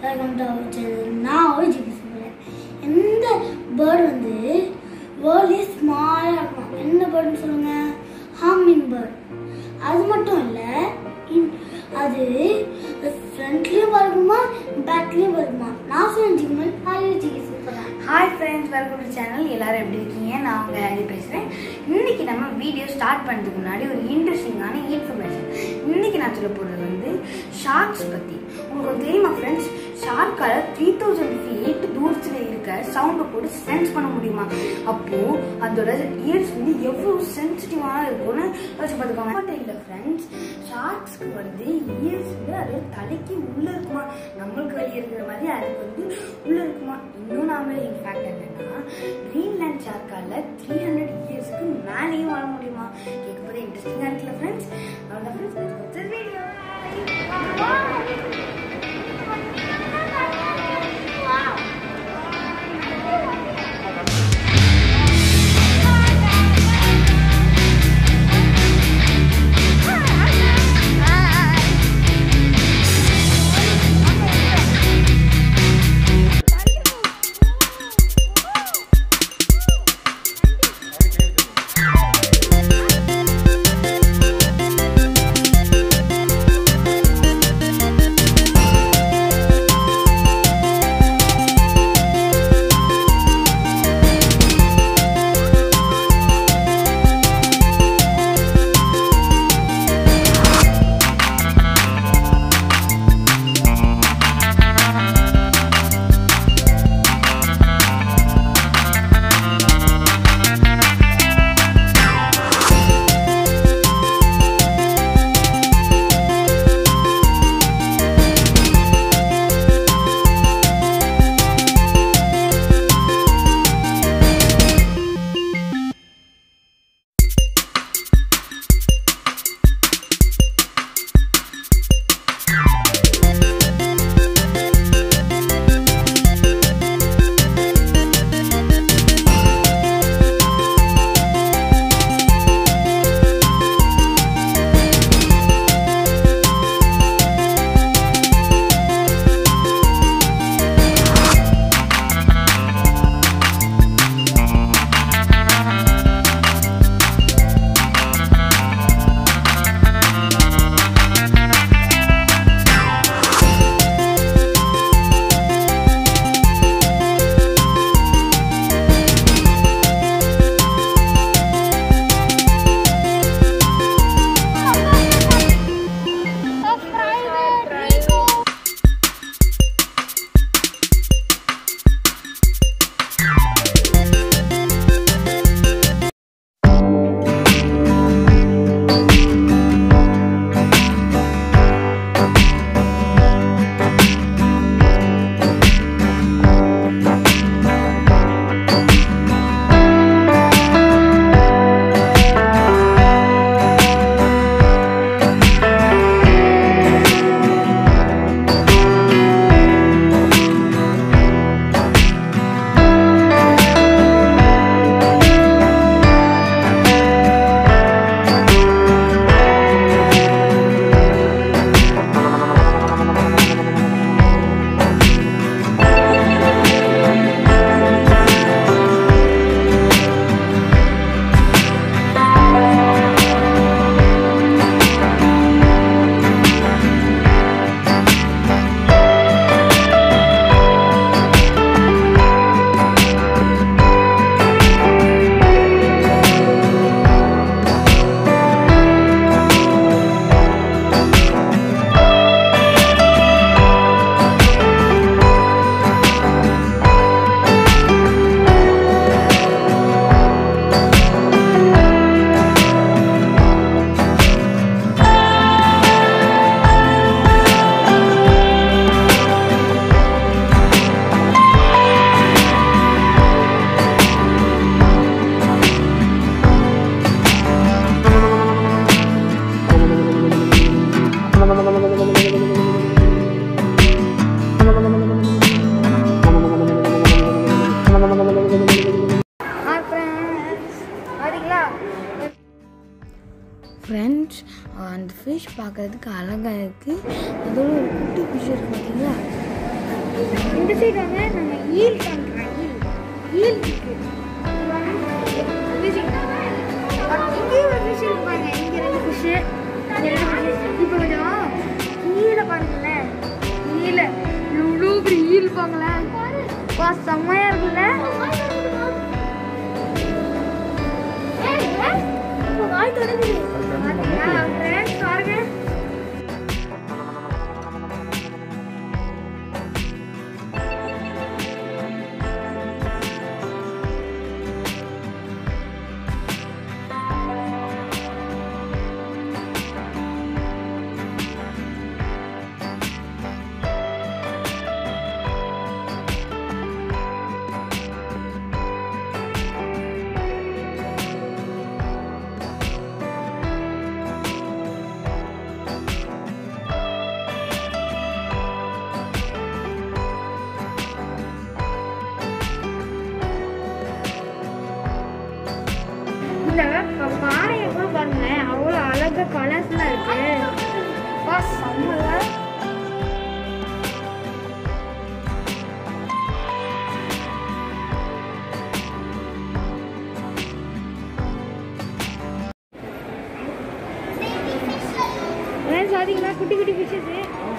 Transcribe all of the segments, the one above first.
Welcome to our channel நான் ஒரு GB சொல்கிறேன் எந்த பேர்டு வந்து வேர்ல்ட்லேயே ஸ்மாலாக இருக்கும் எந்த பேர்டுன்னு சொல்லுங்கள் ஹாமிங் பேர்ட் அது மட்டும் இல்லை அது ஃப்ரண்ட்லேயும் பறக்குமா பேக்லேயும் பறக்குமா நான் சொன்ன ஜிம்மல் ஹாய் ஜிபி சொல்கிறேன் hi friends welcome to channel எல்லாரும் எப்படி இருக்கீங்க நான் உங்கள் ஹரி பேசுகிறேன் இன்னைக்கு நம்ம வீடியோ ஸ்டார்ட் பண்ணுறதுக்கு முன்னாடி ஒரு இன்ட்ரெஸ்டிங்கான இன்ஃபர்மேஷன் இன்னைக்கு நான் சொல்ல போகிறது வந்து ஷார்க்ஸ் பற்றி உங்களுக்கு தெரியுமா ஃப்ரெண்ட்ஸ் ஷார்க்கால த்ரீ தௌசண்ட் ஃபீட் தூரத்தில் இருக்க சவுண்டை கூட சென்ஸ் பண்ண முடியுமா அப்போது அதோட இயர்ஸ் வந்து எவ்வளோ சென்சிட்டிவான இருக்கும்னு யோசிச்சு பார்த்துக்கோங்க மட்டும் இல்லை ஃப்ரெண்ட்ஸ் ஷார்க்ஸ்க்கு வந்து இயர்ஸ் வந்து அது தலைக்கு உள்ளே இருக்குமா நம்மளுக்கு வெளியே இருக்கிற மாதிரி அதுக்கு வந்து உள்ளே இருக்குமா இன்னும் நாம இன்ஃபேக்ட் என்னன்னா கிரீன்லேண்ட் ஷார்க்கால த்ரீ ஹண்ட்ரட் இயர்ஸ்க்கு மேலேயும் வாழ முடியுமா கேட்கும்போது இன்ட்ரெஸ்டிங்காக இருக்குல்ல ஃப்ரெண்ட்ஸ் அவ்வளோதான் ஃப்ரெண்ட்ஸ் வீடியோ ஃப்ரெண்ட்ஸ் அந்த ஃபிஷ் பார்க்கறதுக்கு அழகாக இருக்குது அதோட ஒரு குட்டி ஃபிஷ் இருக்குது பார்த்தீங்களா இந்த சைடு வாங்க நம்ம ஈல் காமிக்கிறோம் ஈல் ஈல் இருக்கு ஃபிஷ் இங்கேயும் ஒரு ஃபிஷ் இருக்கு பாருங்க இங்க ரெண்டு ஃபிஷ் இப்போ கொஞ்சம் கீழே பாருங்களேன் கீழே எவ்வளோ பெரிய ஈல் பாங்களேன் வா செம்மையா இருக்குல்ல வாய் தொடங்குது பாத்தீங்களா ஃப்ரெண்ட்ஸ் பாருங்க இந்த ப- பாறையை கூட பாருங்களேன் அவ்வளோ அழகா கலர்ஸ்லாம் இருக்கு வா செம்மல சாதிங்களா குட்டி குட்டி ஃபிஷ்ஷஸ்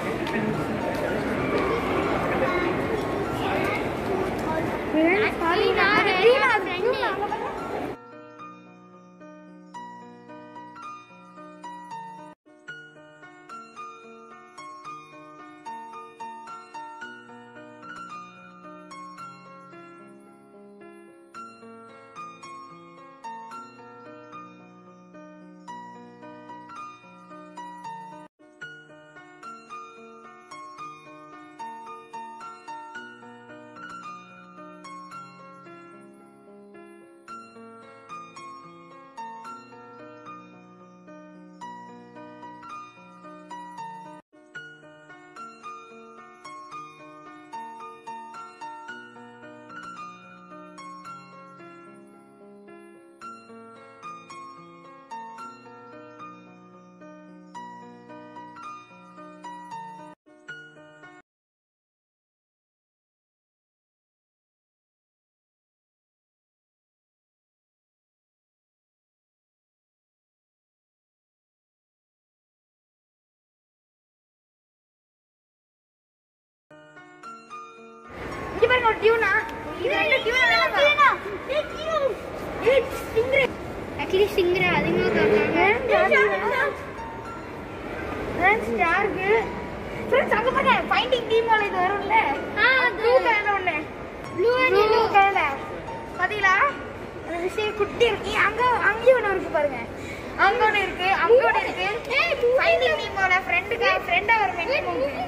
இங்க பாருங்க ஒரு டியூனா இது ரெண்டு டியூனா ஆக்சுவலி சிங்கரா அதிகமாக ஃப்ரெண்ட்ஸ் யாருக்கு ஃப்ரெண்ட்ஸ் அங்க பாருங்க ஃபைண்டிங் டீம் இது வரும்ல ப்ளூ கலர்ல ஒண்ணு ப்ளூ ப்ளூ கலர்ல பாத்தீங்களா அந்த விஷயம் குட்டி இருக்கு அங்க அங்கேயும் ஒண்ணு இருக்கு பாருங்க அங்க ஒண்ணு இருக்கு அங்க ஒண்ணு இருக்கு ஃபைண்டிங் டீமோட ஃப்ரெண்டுக்கு ஃப்ரெண்டா வருமே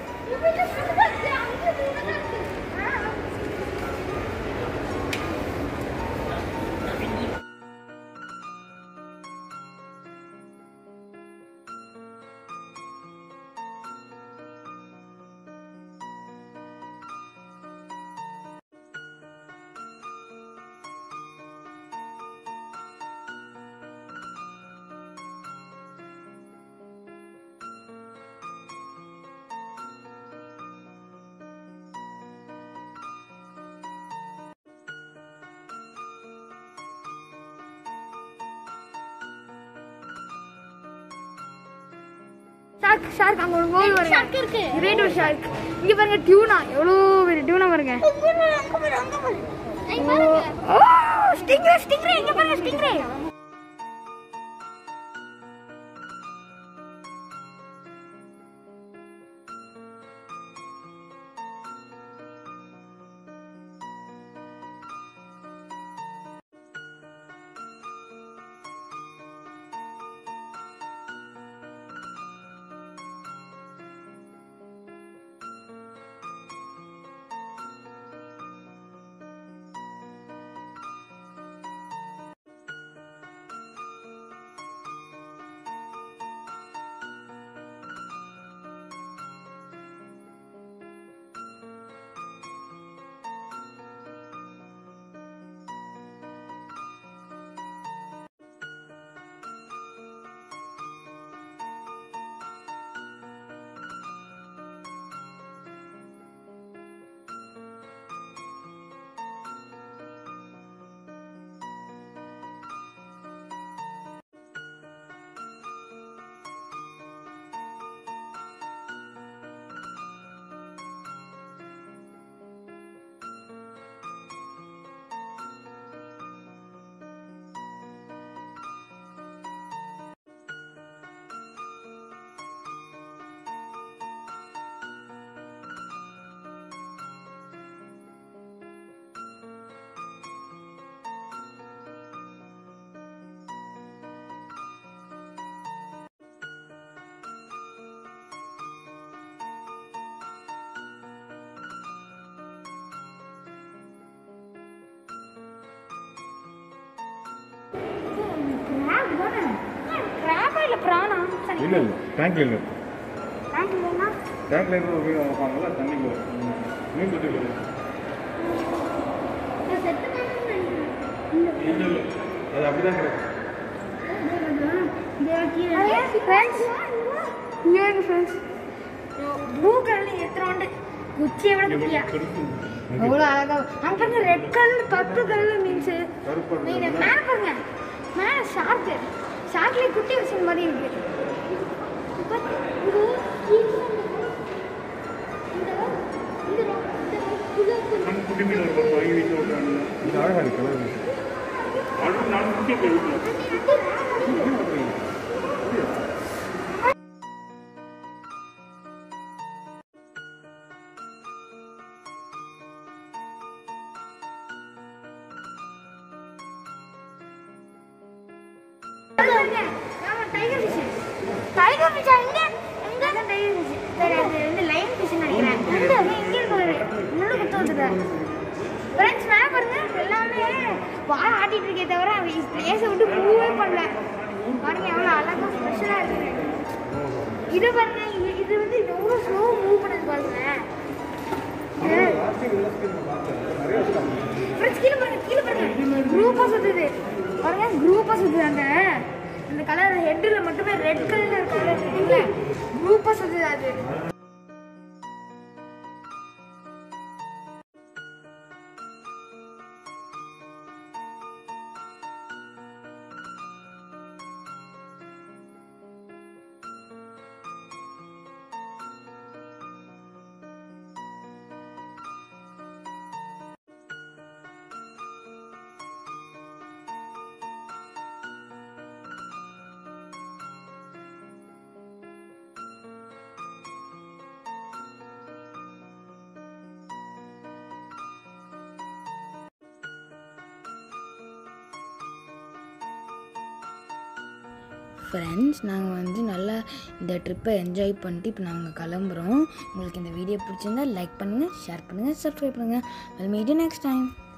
ஷார்க் ஷார்க் அங்க ஒரு கோல் வருங்க shark இருக்கு. கிரேட் ஒரு ஷார்க் இங்க பாருங்க டியூனா எவ்வளோ பெரிய டியூனா பாருங்க ஓ ஸ்டிங்ரே ஸ்டிங்ரே இங்க பாருங்க ஸ்டிங்ரே பிராணா சரி இல்லை இல்லை டேங்க்ல இல்லை தேங்க் இல்லைன்னா டேங்க்ல இருந்து ஒரு மீன் வைப்பாங்கல்ல தண்ணிக்கு வரும் மீன் தொட்டி வரும் இல்லை இல்லை அது அப்படிதான் கிடைக்கும் ஃப்ரெண்ட்ஸ் இங்கே ஃப்ரெண்ட்ஸ் ப்ளூ கலர்ல எத்தனை குச்சியை விட குட்டியா அவ்வளோ அழகா அங்க பாருங்க ரெட் கலர் பர்பிள் கலர்ல மீன்ஸ் கருப்பு நீங்க மேல பாருங்க மேல ஷார்க் ஷார்க்ல குட்டி வச்ச மாதிரி இருக்கு இப்ப இது கீழே இந்த இந்த இந்த நம்ம குட்டி மீன் ஒரு பத்து வாங்கி வீட்டில் விட்டுறாங்க இது அழகா இருக்கு கலர் அடுத்து நாலு குட்டி போய் வீட்டில் டைகர் ஃபிஷ் டைகர் ஃபிஷ் எங்க எங்க டைகர் ஃபிஷ் சரி அது வந்து லைன் ஃபிஷ் நினைக்கிறேன் இந்த இங்க இருக்கு ஒரு முள்ளு குத்து வந்துருக்கு ஃப்ரெண்ட்ஸ் மேல பாருங்க எல்லாமே வாழ ஆட்டிட்டு இருக்கே தவிர அவன் பிளேஸை விட்டு மூவே பண்ணல பாருங்க எவ்வளவு அழகா ஸ்பெஷலா இருக்கு இது பாருங்க இது இது வந்து எவ்வளவு ஸ்லோ மூவ் பண்ணுது பாருங்க ஃப்ரெண்ட்ஸ் கீழே பாருங்க கீழே பாருங்க குரூப்பா சுத்துது பாருங்க குரூப்பா சுத்துது அந்த அந்த கலர் ஹெட்டில் மட்டுமே ரெட் கலர்ல இருக்க குரூப்பா சுத்துது அது ஃப்ரெண்ட்ஸ் நாங்கள் வந்து நல்லா இந்த ட்ரிப்பை என்ஜாய் பண்ணிட்டு இப்போ நாங்கள் கிளம்புறோம் உங்களுக்கு இந்த வீடியோ பிடிச்சிருந்தா லைக் பண்ணுங்கள் ஷேர் பண்ணுங்கள் சப்ஸ்கிரைப் பண்ணுங்கள் வெல் மீட் நெக்ஸ்ட் டைம்